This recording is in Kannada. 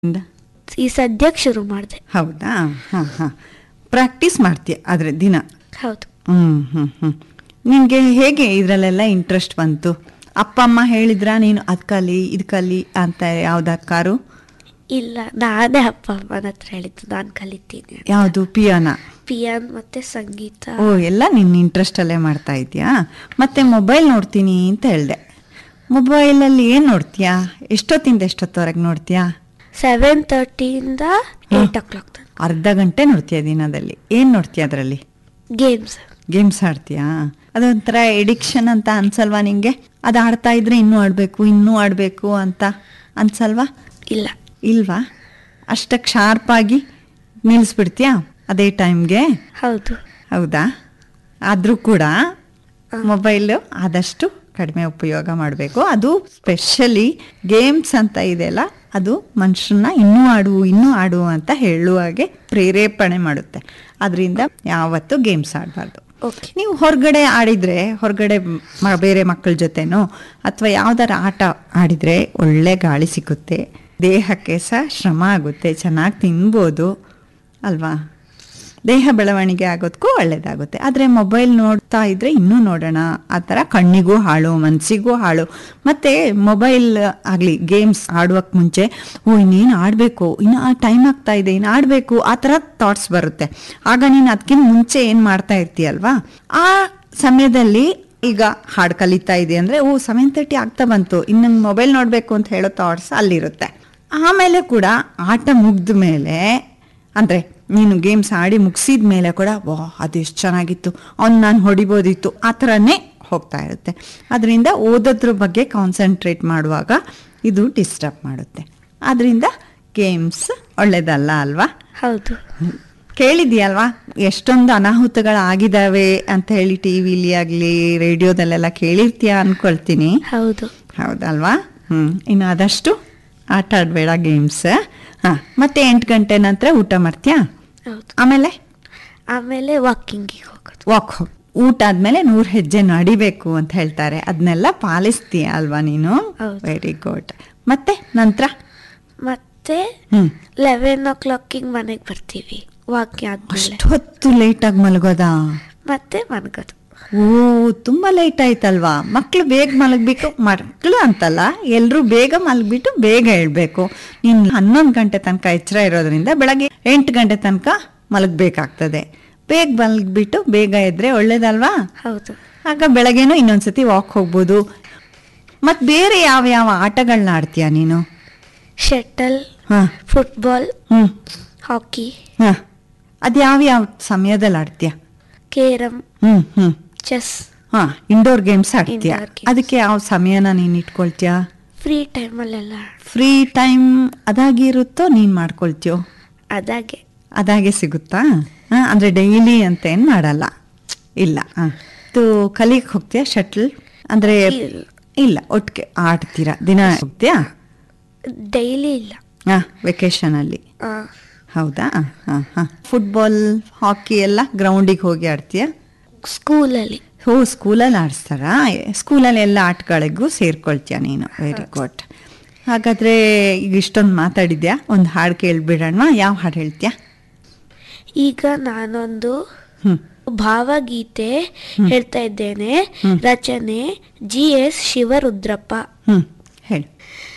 ಇಂದ ಈ ಸದ್ಯಕ್ಕೆ ಶುರು ಮಾಡಿದೆ ಹೌದಾ ಹಾಂ ಹಾಂ ಪ್ರಾಕ್ಟೀಸ್ ಮಾಡ್ತೀಯ ಆದರೆ ದಿನ ಹೌದು ಹ್ಞೂ ಹ್ಞೂ ಹ್ಞೂ ನಿನಗೆ ಹೇಗೆ ಇದರಲ್ಲೆಲ್ಲ ಇಂಟ್ರೆಸ್ಟ್ ಬಂತು ಅಪ್ಪ ಅಮ್ಮ ಹೇಳಿದ್ರಾ ನೀನು ಅದು ಕಲಿ ಇದು ಕಲಿ ಅಂತ ಯಾವ್ದಕ್ಕಾರು ಇಲ್ಲ ನಾನೇ ಅಪ್ಪ ಅಮ್ಮನ ಹತ್ರ ಹೇಳಿದ್ದು ನಾನು ಕಲಿತೀನಿ ಯಾವುದು ಪಿಯಾನ ಪಿಯಾನ್ ಮತ್ತೆ ಸಂಗೀತ ಓ ಎಲ್ಲ ನಿನ್ನ ಇಂಟ್ರೆಸ್ಟಲ್ಲೇ ಮಾಡ್ತಾ ಇದೆಯಾ ಮತ್ತೆ ಮೊಬೈಲ್ ನೋಡ್ತೀನಿ ಅಂತ ಹೇಳಿದೆ ಮೊಬೈಲಲ್ಲಿ ಏನು ನೋಡ್ತೀಯಾ ಎಷ್ಟೊತ್ತಿಂದ ಎಷ್ಟೊತ್ತವರೆಗೆ ನೋಡ್ತೀಯಾ ಸೆವೆನ್ ತರ್ಟಿಯಿಂದ ಏಟ್ ಓ ಕ್ಲಾಕ್ ತನಕ ಅರ್ಧ ಗಂಟೆ ನೋಡ್ತೀಯ ದಿನದಲ್ಲಿ ಏನು ನೋಡ್ತೀಯ ಅದರಲ್ಲಿ ಗೇಮ್ಸ್ ಗೇಮ್ಸ್ ಆಡ್ತೀಯಾ ಅದೊಂಥರ ಎಡಿಕ್ಷನ್ ಅಂತ ಅನ್ಸಲ್ವಾ ನಿಂಗೆ ಅದು ಆಡ್ತಾ ಇದ್ರೆ ಇನ್ನೂ ಆಡಬೇಕು ಇನ್ನೂ ಆಡಬೇಕು ಅಂತ ಅನ್ಸಲ್ವಾ ಇಲ್ಲ ಇಲ್ವಾ ಅಷ್ಟಕ್ಕೆ ಶಾರ್ಪಾಗಿ ನಿಲ್ಲಿಸ್ಬಿಡ್ತೀಯಾ ಅದೇ ಟೈಮ್ಗೆ ಹೌದು ಹೌದಾ ಆದರೂ ಕೂಡ ಮೊಬೈಲು ಆದಷ್ಟು ಕಡಿಮೆ ಉಪಯೋಗ ಮಾಡಬೇಕು ಅದು ಸ್ಪೆಷಲಿ ಗೇಮ್ಸ್ ಅಂತ ಇದೆಯಲ್ಲ ಅದು ಮನುಷ್ಯನ್ನ ಇನ್ನೂ ಆಡು ಇನ್ನೂ ಆಡು ಅಂತ ಹೇಳುವಾಗೆ ಪ್ರೇರೇಪಣೆ ಮಾಡುತ್ತೆ ಅದರಿಂದ ಯಾವತ್ತೂ ಗೇಮ್ಸ್ ಆಡಬಾರ್ದು ಓಕೆ ನೀವು ಹೊರಗಡೆ ಆಡಿದರೆ ಹೊರಗಡೆ ಮ- ಬೇರೆ ಮಕ್ಕಳ ಜೊತೆನೋ ಅಥವಾ ಯಾವ್ದಾರ ಆಟ ಆಡಿದರೆ ಒಳ್ಳೆ ಗಾಳಿ ಸಿಗುತ್ತೆ ದೇಹಕ್ಕೆ ಸಹ ಶ್ರಮ ಆಗುತ್ತೆ ಚೆನ್ನಾಗಿ ತಿನ್ಬೋದು ಅಲ್ವಾ ದೇಹ ಬೆಳವಣಿಗೆ ಆಗೋದಕ್ಕೂ ಒಳ್ಳೇದಾಗುತ್ತೆ ಆದರೆ ಮೊಬೈಲ್ ನೋಡ್ತಾ ಇದ್ರೆ ಇನ್ನೂ ನೋಡೋಣ ಆ ಥರ ಕಣ್ಣಿಗೂ ಹಾಳು ಮನಸ್ಸಿಗೂ ಹಾಳು ಮತ್ತು ಮೊಬೈಲ್ ಆಗಲಿ ಗೇಮ್ಸ್ ಆಡುವಕ್ಕೆ ಮುಂಚೆ ಓ ಇನ್ನೇನು ಆಡಬೇಕು ಇನ್ನು ಟೈಮ್ ಆಗ್ತಾ ಇದೆ ಇನ್ನು ಆಡಬೇಕು ಆ ಥರ ಥಾಟ್ಸ್ ಬರುತ್ತೆ ಆಗ ನೀನು ಅದಕ್ಕಿಂತ ಮುಂಚೆ ಏನು ಮಾಡ್ತಾ ಇರ್ತೀಯಲ್ವಾ ಆ ಸಮಯದಲ್ಲಿ ಈಗ ಹಾಡು ಕಲಿತಾ ಇದೆ ಅಂದರೆ ಓ ಸೆವೆನ್ ತರ್ಟಿ ಆಗ್ತಾ ಬಂತು ಇನ್ನು ನಂಗೆ ಮೊಬೈಲ್ ನೋಡಬೇಕು ಅಂತ ಹೇಳೋ ಥಾಟ್ಸ್ ಅಲ್ಲಿರುತ್ತೆ ಆಮೇಲೆ ಕೂಡ ಆಟ ಮುಗ್ದ ಮೇಲೆ ಅಂದರೆ ನೀನು ಗೇಮ್ಸ್ ಆಡಿ ಮುಗಿಸಿದ ಮೇಲೆ ಕೂಡ ವಾ ಅದು ಎಷ್ಟು ಚೆನ್ನಾಗಿತ್ತು ಅವ್ನು ನಾನು ಹೊಡಿಬೋದಿತ್ತು ಆ ಥರನೇ ಹೋಗ್ತಾ ಇರುತ್ತೆ ಅದರಿಂದ ಓದೋದ್ರ ಬಗ್ಗೆ ಕಾನ್ಸಂಟ್ರೇಟ್ ಮಾಡುವಾಗ ಇದು ಡಿಸ್ಟರ್ಬ್ ಮಾಡುತ್ತೆ ಅದರಿಂದ ಗೇಮ್ಸ್ ಒಳ್ಳೇದಲ್ಲ ಅಲ್ವಾ ಹೌದು ಕೇಳಿದ್ಯಲ್ವಾ ಎಷ್ಟೊಂದು ಅನಾಹುತಗಳಾಗಿದ್ದಾವೆ ಅಂತ ಹೇಳಿ ಟಿ ವಿಲಿ ಆಗಲಿ ರೇಡಿಯೋದಲ್ಲೆಲ್ಲ ಕೇಳಿರ್ತೀಯ ಅನ್ಕೊಳ್ತೀನಿ ಹೌದು ಹೌದಲ್ವಾ ಹ್ಞೂ ಇನ್ನು ಆದಷ್ಟು ಆಟ ಆಡಬೇಡ ಗೇಮ್ಸ್ ಹಾಂ ಮತ್ತೆ ಎಂಟು ಗಂಟೆ ನಂತರ ಊಟ ಮಾಡ್ತೀಯಾ ಹೌದು ಆಮೇಲೆ ಆಮೇಲೆ ವಾಕಿಂಗಿಗೆ ಹೋಗೋದು ವಾಕ್ ಹೋಗಿ ಊಟ ಆದ್ಮೇಲೆ ನೂರು ಹೆಜ್ಜೆ ನಡಿಬೇಕು ಅಂತ ಹೇಳ್ತಾರೆ ಅದನ್ನೆಲ್ಲ ಪಾಲಿಸ್ತೀಯ ಅಲ್ವಾ ನೀನು ಹೌದು. ವೆರಿ ಗುಡ್ ಮತ್ತೆ ನಂತರ ಮತ್ತೆ ಹ್ಮ್ ಲೆವೆನ್ ಓ ಕ್ಲಾಕಿಗೆ ಮನೆಗೆ ಬರ್ತೀವಿ ವಾಕಿಂಗ್ ಆದ್ಮೇಲೆ ಅಷ್ಟೊತ್ತು ಲೇಟಾಗಿ ಮಲಗೋದಾ ಮತ್ತೆ ಮನ್ಗೋದು ಓ ತುಂಬಾ ಲೇಟ್ ಆಯ್ತಲ್ವಾ ಮಕ್ಳು ಬೇಗ ಮಲಗ್ಬೇಕು ಮಕ್ಳು ಅಂತಲ್ಲ ಎಲ್ಲರೂ ಬೇಗ ಮಲಗ್ಬಿಟ್ಟು ಬೇಗ ಹೇಳ್ಬೇಕು ನೀನು ಹನ್ನೊಂದು ಗಂಟೆ ತನಕ ಎಚ್ಚರ ಇರೋದ್ರಿಂದ ಬೆಳಗ್ಗೆ ಎಂಟು ಗಂಟೆ ತನಕ ಮಲಗಬೇಕಾಗ್ತದೆ ಬೇಗ ಮಲಗ್ಬಿಟ್ಟು ಬೇಗ ಎದ್ರೆ ಒಳ್ಳೇದಲ್ವಾ ಹೌದು ಆಗ ಬೆಳಗ್ಗೆನೂ ಇನ್ನೊಂದ್ಸತಿ ವಾಕ್ ಹೋಗ್ಬೋದು ಮತ್ತು ಬೇರೆ ಯಾವ ಯಾವ ಆಟಗಳನ್ನ ಆಡ್ತೀಯ ನೀನು ಶಟಲ್ ಹಾಂ ಫುಟ್ಬಾಲ್ ಹ್ಞೂ ಹಾಕಿ ಹಾಂ ಅದು ಯಾವ ಯಾವ ಸಮಯದಲ್ಲಿ ಆಡ್ತೀಯ ಕೇರಮ್ ಹ್ಞೂ ಹ್ಞೂ ಚೆಸ್ ಹಾಂ ಇಂಡೋರ್ ಗೇಮ್ಸ್ ಆಡ್ತೀಯ Indoor games. ಅದಕ್ಕೆ ಯಾವ ಸಮಯನ ನೀನು ಇಟ್ಕೊಳ್ತೀಯ ಫ್ರೀ ಟೈಮಲ್ಲೆಲ್ಲ ಫ್ರೀ ಟೈಮ್ ಅದಾಗಿರುತ್ತೋ ನೀನು ಮಾಡ್ಕೊಳ್ತೀಯೋ ಅದಾಗೆ ಅದಾಗೆ ಸಿಗುತ್ತಾ ಹಾಂ ಅಂದರೆ ಡೈಲಿ ಅಂತ ಏನು ಮಾಡಲ್ಲ ಇಲ್ಲ ಹಾಂ ಇದು ಕಲಿಗೆ ಹೋಗ್ತೀಯಾ ಶಟ್ಲ್ ಅಂದರೆ ಇಲ್ಲ. ಇಲ್ಲ ಒಟ್ಟಿಗೆ ಆಡ್ತೀರಾ ದಿನ ಹೋಗ್ತೀಯಾ ಡೈಲಿ ಇಲ್ಲ ಹಾಂ ವೆಕೇಶನಲ್ಲಿ ಆ, ಹೌದಾ ಹಾಂ ಹಾಂ ಫುಟ್ಬಾಲ್ ಹಾಕಿ ಎಲ್ಲ ಗ್ರೌಂಡಿಗೆ ಹೋಗಿ ಆಡ್ತೀಯಾ ಸ್ಕೂಲಲ್ಲಿ ಓ ಸ್ಕೂಲಲ್ಲಿ ಆಡಿಸ್ತಾರಾ ಸ್ಕೂಲಲ್ಲಿ ಎಲ್ಲ ಆಟಗಳಿಗೂ ಸೇರ್ಕೊಳ್ತೀಯ ನೀನು ವೆರಿ ಗುಡ್ ಹಾಗಾದರೆ ಈಗ ಇಷ್ಟೊಂದು ಮಾತಾಡಿದ್ಯಾ ಒಂದು ಹಾಡು ಕೇಳಿಬಿಡೋಣ ಯಾವ ಹಾಡು ಹೇಳ್ತೀಯಾ ಈಗ ನಾನೊಂದು ಹ್ಞೂ ಭಾವಗೀತೆ ಹೇಳ್ತಾ ಇದ್ದೇನೆ ರಚನೆ ಜಿ ಎಸ್ ಶಿವರುದ್ರಪ್ಪ ಹ್ಞೂ ಹೇಳು